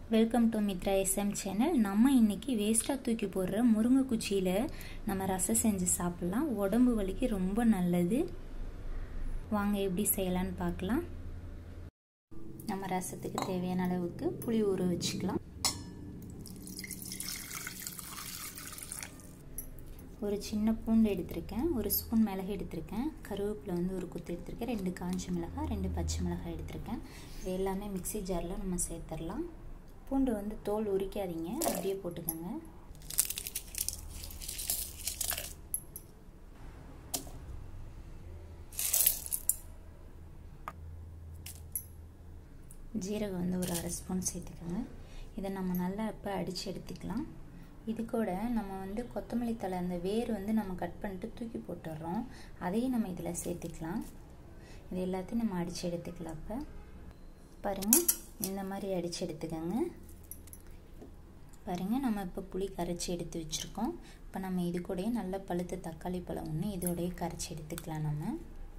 welcome to Mitra SM channel நம்ம இன்னைக்கு வேஸ்ட்டாக தூக்கி போடுற முருங்கை குச்சியில் நம்ம ரசம் செஞ்சு சாப்பிட்லாம் உடம்பு வலிக்கு ரொம்ப நல்லது வாங்க எப்படி செய்யலான்னு பார்க்கலாம் நம்ம ரசத்துக்கு தேவையான அளவுக்கு புளி ஊற வச்சுக்கலாம் ஒரு சின்ன பூண்டு எடுத்திருக்கேன் ஒரு ஸ்பூன் மிளகு எடுத்திருக்கேன் கருவேப்பிலை வந்து ஒரு குத்து எடுத்திருக்கேன் ரெண்டு காஞ்ச மிளகாய் ரெண்டு பச்சை மிளகாய் எடுத்திருக்கேன் இது எல்லாமே மிக்சி ஜாரில் நம்ம சேர்த்துடலாம் பூண்டு வந்து தோல் உரிக்காதீங்க அப்படியே போட்டுக்கோங்க ஜீரகம் வந்து ஒரு அரை ஸ்பூன் சேர்த்துக்கோங்க இதை நம்ம நல்லா இப்போ அடித்து எடுத்துக்கலாம் இது கூட நம்ம வந்து கொத்தமல்லி தலை அந்த வேர் வந்து நம்ம கட் பண்ணிட்டு தூக்கி போட்டுடுறோம் அதையும் நம்ம இதில் சேர்த்துக்கலாம் இது எல்லாத்தையும் நம்ம அடித்து எடுத்துக்கலாம் இப்போ பாருங்கள் இந்த மாதிரி அடித்து எடுத்துக்கோங்க பாருங்கள் நம்ம இப்போ புளி கரைச்சி எடுத்து வச்சுருக்கோம் இப்போ நம்ம இது கூடயே நல்ல பழுத்த தக்காளி பழம் ஒன்று இதோடய கரைச்சி எடுத்துக்கலாம் நம்ம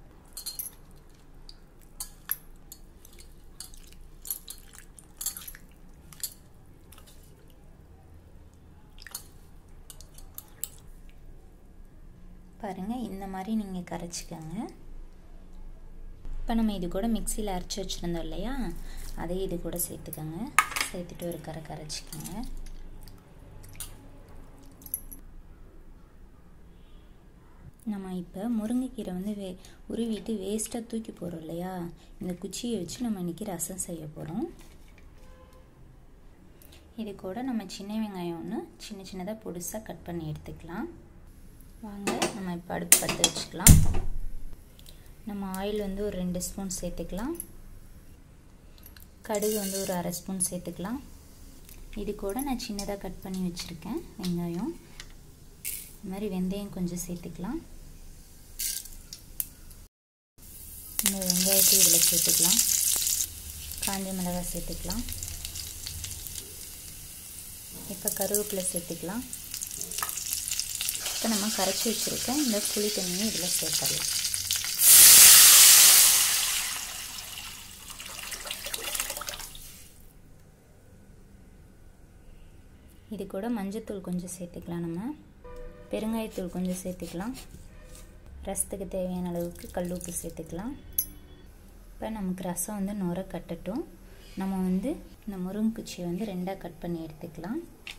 பாருங்கள் இந்த மாதிரி நீங்கள் கரைச்சிக்கோங்க இப்போ நம்ம இது கூட மிக்சியில் அரைச்சி வச்சுருந்தோம் இல்லையா அதை இது கூட சேர்த்துக்கோங்க சேர்த்துட்டு ஒரு கரை கரைச்சிக்கோங்க நம்ம இப்போ முருங்கைக்கீரை வந்து வே உருவிட்டு வேஸ்ட்டாக தூக்கி போகிறோம் இல்லையா இந்த குச்சியை வச்சு நம்ம இன்றைக்கி ரசம் செய்ய போகிறோம் இது கூட நம்ம சின்ன வெங்காயம் ஒன்று சின்ன சின்னதாக பொடிசாக கட் பண்ணி எடுத்துக்கலாம் வாங்க நம்ம இப்போ அடுப்பு பற்ற வச்சுக்கலாம் நம்ம ஆயில் வந்து ஒரு ரெண்டு ஸ்பூன் சேர்த்துக்கலாம் கடுகு வந்து ஒரு அரை ஸ்பூன் சேர்த்துக்கலாம் இது கூட நான் சின்னதாக கட் பண்ணி வச்சுருக்கேன் வெங்காயம் இது மாதிரி வெந்தயம் கொஞ்சம் சேர்த்துக்கலாம் இந்த வெங்காயத்தை இதில் சேர்த்துக்கலாம் காஞ்ச மிளகாய் சேர்த்துக்கலாம் இப்போ கருவேப்பிலை சேர்த்துக்கலாம் இப்போ நம்ம கரைச்சி வச்சுருக்க இந்த புளி தண்ணியை இதில் சேர்த்துடலாம் இது கூட மஞ்சத்தூள் கொஞ்சம் சேர்த்துக்கலாம் நம்ம பெருங்காயத்தூள் கொஞ்சம் சேர்த்துக்கலாம் ரசத்துக்கு தேவையான அளவுக்கு கல் உப்பு சேர்த்துக்கலாம் இப்போ நமக்கு ரசம் வந்து நுர கட்டட்டும் நம்ம வந்து இந்த முருங்குச்சியை வந்து ரெண்டாக கட் பண்ணி எடுத்துக்கலாம்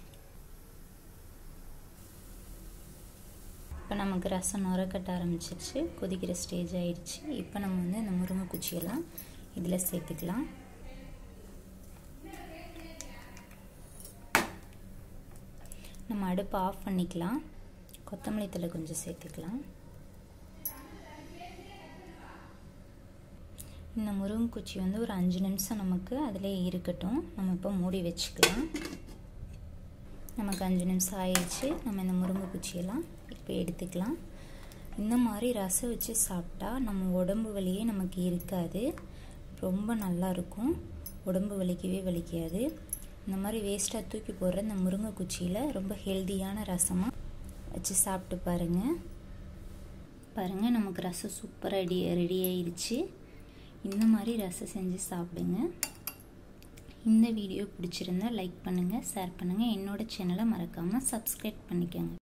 இப்போ நமக்கு ரசம் நுர கட்ட ஆரம்பிச்சிருச்சு கொதிக்கிற ஸ்டேஜ் ஆயிடுச்சு இப்போ நம்ம வந்து இந்த முருங்கை குச்சியெல்லாம் இதில் சேர்த்துக்கலாம் நம்ம அடுப்பு ஆஃப் பண்ணிக்கலாம் கொத்தமல்லி தலை கொஞ்சம் சேர்த்துக்கலாம் இந்த முருங்கைக்குச்சி வந்து ஒரு அஞ்சு நிமிஷம் நமக்கு அதிலே இருக்கட்டும் நம்ம இப்போ மூடி வச்சுக்கலாம் நமக்கு அஞ்சு நிமிஷம் ஆயிடுச்சு நம்ம இந்த முருங்கை குச்சியெல்லாம் இப்போ எடுத்துக்கலாம் இந்த மாதிரி ரசம் வச்சு சாப்பிட்டா நம்ம உடம்பு வலியே நமக்கு இருக்காது ரொம்ப நல்லாயிருக்கும் உடம்பு வலிக்கவே வலிக்காது இந்த மாதிரி வேஸ்ட்டாக தூக்கி போடுற இந்த முருங்கை குச்சியில் ரொம்ப ஹெல்த்தியான ரசமாக வச்சு சாப்பிட்டு பாருங்கள் பாருங்கள் நமக்கு ரசம் சூப்பராக ரெடி ரெடி ஆயிடுச்சு இந்த மாதிரி ரசம் செஞ்சு சாப்பிடுங்க இந்த வீடியோ பிடிச்சிருந்தா லைக் பண்ணுங்கள் ஷேர் பண்ணுங்கள் என்னோடய சேனலை மறக்காமல் சப்ஸ்கிரைப் பண்ணிக்கோங்க